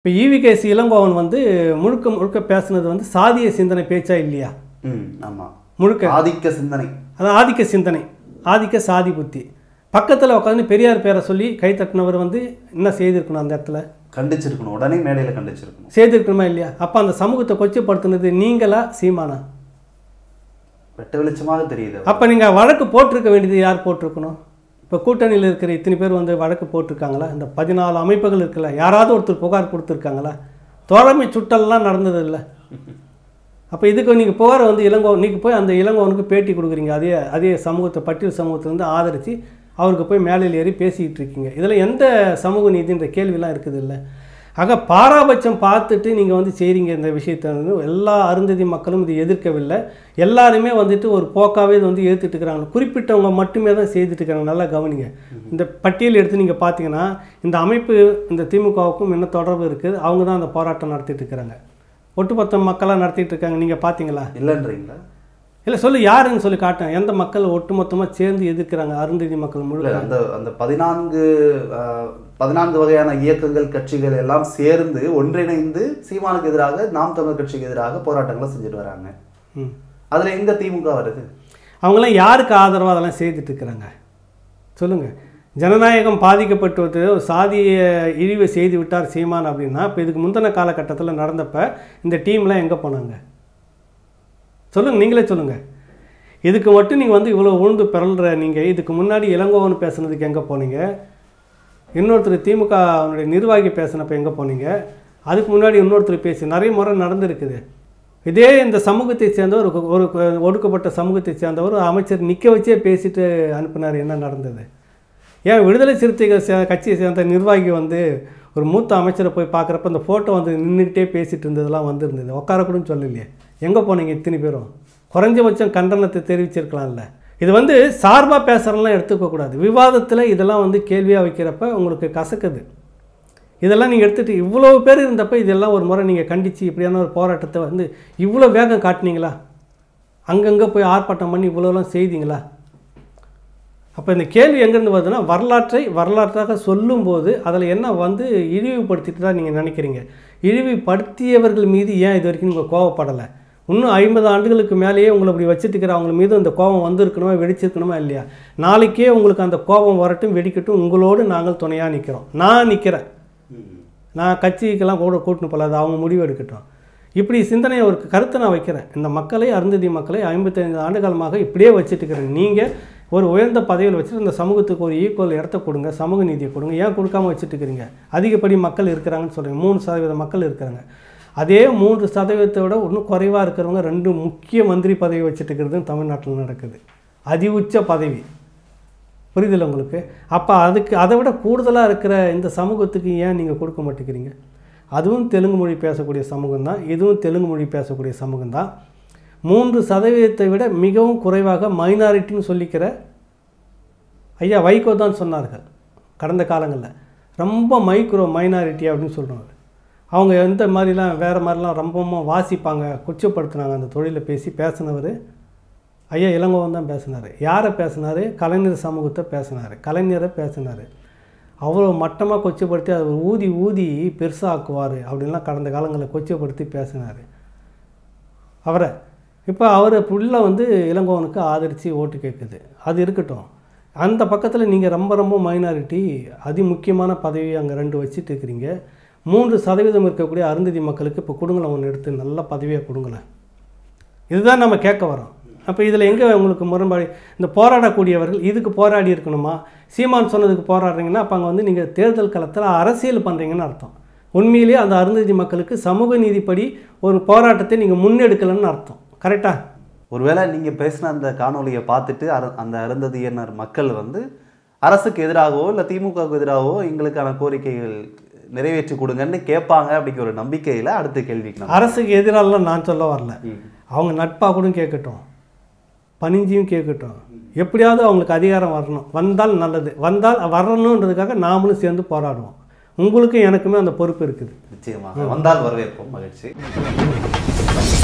இப்போ ஈவிகேசி இளங்கோவன் வந்து முழுக்க முழுக்க பேசுனது வந்து சாதிய சிந்தனை பேச்சா இல்லையா ம் ஆமா முழுக்க ஆதிக்க சிந்தனை அது ஆதிக்க சிந்தனை ஆதிக்க சாதி புத்தி பக்கத்தில் உட்காந்து பெரியார் பேரை சொல்லி கை தட்டினவர் வந்து என்ன செய்திருக்கணும் அந்த இடத்துல கண்டிச்சிருக்கணும் உடனே மேடையில கண்டிச்சிருக்கணும் செய்திருக்கணுமா இல்லையா அப்போ அந்த சமூகத்தை கொச்சப்படுத்தினது நீங்களா சீமானா வெட்ட வெளிச்சமாக தெரியுது அப்போ நீங்கள் வழக்கு போட்டிருக்க வேண்டியது யார் போட்டிருக்கணும் இப்போ கூட்டணியில் இருக்கிற இத்தனை பேர் வந்து வழக்கு போட்டிருக்காங்களா இந்த பதினாலு அமைப்புகள் இருக்குல்ல யாராவது ஒருத்தர் புகார் கொடுத்துருக்காங்களா தோழமை சுட்டல்லாம் நடந்தது இல்லை அப்போ இதுக்கு நீங்கள் புகாரை வந்து இளங்கோ நீங்கள் போய் அந்த இளங்கோவனுக்கு பேட்டி கொடுக்குறீங்க அதே அதே சமூகத்தை பட்டியல் சமூகத்திலேருந்து ஆதரித்து அவருக்கு போய் மேலையில் ஏறி பேசிக்கிட்டு இருக்கீங்க இதில் எந்த சமூக நீதின்ற கேள்விலாம் இருக்குது இல்லை ஆக பாராபட்சம் பார்த்துட்டு நீங்கள் வந்து செய்கிறீங்க இந்த விஷயத்தை வந்து எல்லா அருந்ததி மக்களும் இது எதிர்க்கவில்லை எல்லாருமே வந்துட்டு ஒரு போக்காவே இது வந்து ஏற்றுட்டு இருக்கிறாங்க குறிப்பிட்டவங்க மட்டுமே தான் செய்துட்டு இருக்காங்க நல்லா கவனிங்க இந்த பட்டியல் எடுத்து நீங்கள் பார்த்தீங்கன்னா இந்த அமைப்பு இந்த திமுகவுக்கும் என்ன தொடர்பு இருக்குது அவங்க தான் அந்த போராட்டம் நடத்திட்டு இருக்கிறாங்க ஒட்டுமொத்த மக்களாக நடத்திட்டு இருக்காங்க நீங்கள் பார்த்தீங்களா இல்லைன்றீங்களா இல்லை சொல்லு யாருன்னு சொல்லி காட்டேன் எந்த மக்கள் ஒட்டுமொத்தமாக சேர்ந்து எதிர்க்கிறாங்க அருந்ததி மக்கள் இல்ல முழுக்க அந்த அந்த பதினான்கு ஆஹ், பதினான்கு வகையான இயக்கங்கள் கட்சிகள் எல்லாம் சேர்ந்து ஒன்றிணைந்து சீமானுக்கு எதிராக நாம் தமிழர் கட்சிக்கு எதிராக போராட்டங்களை செஞ்சுட்டு வராங்க ம் அதுல எங்க திமுக வருது அவங்களாம் யாருக்கு ஆதரவாக அதெல்லாம் செய்துட்டு இருக்கிறாங்க சொல்லுங்கள் ஜனநாயகம் பாதிக்கப்பட்டு ஒரு சாதிய இழிவை செய்து விட்டார் சீமான் அப்படின்னா இப்போ இதுக்கு முந்தின காலகட்டத்தில் நடந்தப்ப இந்த டீம்லாம் எங்கே போனாங்க சொல்லுங்கள் நீங்களே சொல்லுங்கள் இதுக்கு மட்டும் நீங்கள் வந்து இவ்வளோ உழுந்து பிறல்ற நீங்கள் இதுக்கு முன்னாடி இளங்கோவன் பேசுனதுக்கு எங்கே போனீங்க இன்னொருத்தர் திமுக அவனுடைய நிர்வாகி பேசினப்ப எங்கே போனீங்க அதுக்கு முன்னாடி இன்னொருத்தர் பேசி நிறைய முறை நடந்திருக்குது இதே இந்த சமூகத்தை சேர்ந்தவர் ஒரு ஒரு ஒடுக்கப்பட்ட சமூகத்தை சேர்ந்தவர் ஒரு அமைச்சர் நிற்க வச்சே பேசிட்டு அனுப்பினார் என்ன நடந்தது ஏன் விடுதலை சிறுத்தைகள் சே கட்சியை சேர்ந்த நிர்வாகி வந்து ஒரு மூத்த அமைச்சரை போய் பார்க்குறப்ப அந்த ஃபோட்டோ வந்து நின்றுக்கிட்டே பேசிட்டு இருந்ததெல்லாம் வந்திருந்தது உட்காரக்கூடன்னு சொல்லலையே எங்கே போனீங்க இத்தனை பேரும் குறைஞ்சபட்சம் கண்டனத்தை தெரிவிச்சிருக்கலாம்ல இது வந்து சார்பாக பேசுகிறலாம் எடுத்துக்கக்கூடாது விவாதத்தில் இதெல்லாம் வந்து கேள்வியாக வைக்கிறப்ப உங்களுக்கு கசக்குது இதெல்லாம் நீங்கள் எடுத்துகிட்டு இவ்வளோ பேர் இருந்தப்ப இதெல்லாம் ஒரு முறை நீங்கள் கண்டித்து இப்படியான ஒரு போராட்டத்தை வந்து இவ்வளோ வேகம் காட்டினீங்களா அங்கங்கே போய் ஆர்ப்பாட்டம் பண்ணி இவ்வளோலாம் செய்தீங்களா அப்போ இந்த கேள்வி எங்கேருந்து வருதுன்னா வரலாற்றை வரலாற்றாக சொல்லும்போது அதில் என்ன வந்து இழிவுபடுத்திட்டு தான் நீங்கள் நினைக்கிறீங்க இழிவுபடுத்தியவர்கள் மீது ஏன் இது வரைக்கும் நீங்கள் கோவப்படலை இன்னும் ஐம்பது ஆண்டுகளுக்கு மேலேயே உங்களை இப்படி வச்சுட்டு இருக்கிற அவங்க மீது அந்த கோபம் வந்திருக்கணுமா வெடிச்சிருக்கணுமா இல்லையா நாளைக்கே உங்களுக்கு அந்த கோபம் வரட்டும் வெடிக்கட்டும் உங்களோடு நாங்கள் துணையாக நிற்கிறோம் நான் நிற்கிறேன் நான் கட்சிக்கெல்லாம் கூட கூட்டின்னு போகல அது அவங்க முடிவு எடுக்கட்டும் இப்படி சிந்தனையை ஒரு கருத்தை நான் வைக்கிறேன் இந்த மக்களை அருந்ததி மக்களை ஐம்பத்தைந்து ஆண்டு காலமாக இப்படியே வச்சுட்டு இருக்கிறேன் நீங்கள் ஒரு உயர்ந்த பதவியில் வச்சுட்டு இந்த சமூகத்துக்கு ஒரு ஈக்குவல் இடத்த கொடுங்க சமூக நீதியை கொடுங்க ஏன் கொடுக்காம வச்சுட்டு இருக்கிறீங்க அதிகப்படி மக்கள் இருக்கிறாங்கன்னு சொல்கிறீங்க மூணு சதவீத மக்கள் இருக்கிறாங்க அதே மூன்று சதவீதத்தை விட இன்னும் குறைவாக இருக்கிறவங்க ரெண்டு முக்கிய மந்திரி பதவி வச்சுட்டு இருக்கிறது தமிழ்நாட்டில் நடக்குது அதி உச்ச பதவி புரியுதில்ல உங்களுக்கு அப்போ அதுக்கு அதை விட கூடுதலாக இருக்கிற இந்த சமூகத்துக்கு ஏன் நீங்கள் கொடுக்க மாட்டேங்கிறீங்க அதுவும் தெலுங்கு மொழி பேசக்கூடிய சமூகம் தான் இதுவும் தெலுங்கு மொழி பேசக்கூடிய சமூகம் தான் மூன்று சதவீதத்தை விட மிகவும் குறைவாக மைனாரிட்டின்னு சொல்லிக்கிற ஐயா வைகோ தான் சொன்னார்கள் கடந்த காலங்களில் ரொம்ப மைக்ரோ மைனாரிட்டி அப்படின்னு சொல்கிறாங்க அவங்க எந்த மாதிரிலாம் வேறு மாதிரிலாம் ரொம்பவும் வாசிப்பாங்க கொச்சப்படுத்துனாங்க அந்த தொழிலை பேசி பேசினவர் ஐயா இளங்கோவன் தான் பேசினார் யாரை பேசினார் கலைஞர் சமூகத்தை பேசினார் கலைஞரை பேசினார் அவ்வளோ மட்டமாக கொச்சப்படுத்தி அதை ஊதி ஊதி பெருசாக்குவார் அப்படின்லாம் கடந்த காலங்களில் கொச்சப்படுத்தி பேசினார் அவரை இப்போ அவர் புள்ள வந்து இளங்கோவனுக்கு ஆதரித்து ஓட்டு கேட்குது அது இருக்கட்டும் அந்த பக்கத்தில் நீங்கள் ரொம்ப ரொம்ப மைனாரிட்டி அதி முக்கியமான பதவி அங்கே ரெண்டு வச்சுட்டு இருக்கிறீங்க மூன்று சதவீதம் இருக்கக்கூடிய அருந்ததி மக்களுக்கு இப்போ கொடுங்களேன் ஒன்று எடுத்து நல்ல பதவியாக கொடுங்களேன் இதுதான் நம்ம கேட்க வரோம் அப்போ இதில் எங்கே உங்களுக்கு முரண்பாடு இந்த போராடக்கூடியவர்கள் இதுக்கு போராடி இருக்கணுமா சீமான் சொன்னதுக்கு போராடுறீங்கன்னா அப்போ அங்கே வந்து நீங்கள் தேர்தல் களத்தில் அரசியல் பண்ணுறீங்கன்னு அர்த்தம் உண்மையிலேயே அந்த அருந்ததி மக்களுக்கு சமூக நீதிப்படி ஒரு போராட்டத்தை நீங்கள் முன்னெடுக்கலைன்னு அர்த்தம் கரெக்டாக ஒருவேளை நீங்க பேசின அந்த காணொளியை பார்த்துட்டு அரு- அந்த அருந்ததியினர் மக்கள் வந்து அரசுக்கு எதிராகவோ இல்லை திமுகவுக்கு எதிராகவோ எங்களுக்கான கோரிக்கைகள் நிறைவேற்றி கொடுங்கன்னு கேட்பாங்க அப்படிங்கிற ஒரு நம்பிக்கையில அடுத்த கேள்விக்கு நம்ம அரசுக்கு எதிராலாம் நான் சொல்ல வரல ம். அவங்க நட்பாக கூட கேட்கட்டும் பணிஞ்சியும் கேட்கட்டும் எப்படியாவது அவங்களுக்கு அதிகாரம் வரணும் வந்தால் நல்லது வந்தால் வரணுன்றதுக்காக நாமளும் சேர்ந்து போராடுவோம் உங்களுக்கும் எனக்குமே அந்த பொறுப்பு இருக்குது நிச்சயமாக வந்தால் வரவேற்போம் மகிழ்ச்சி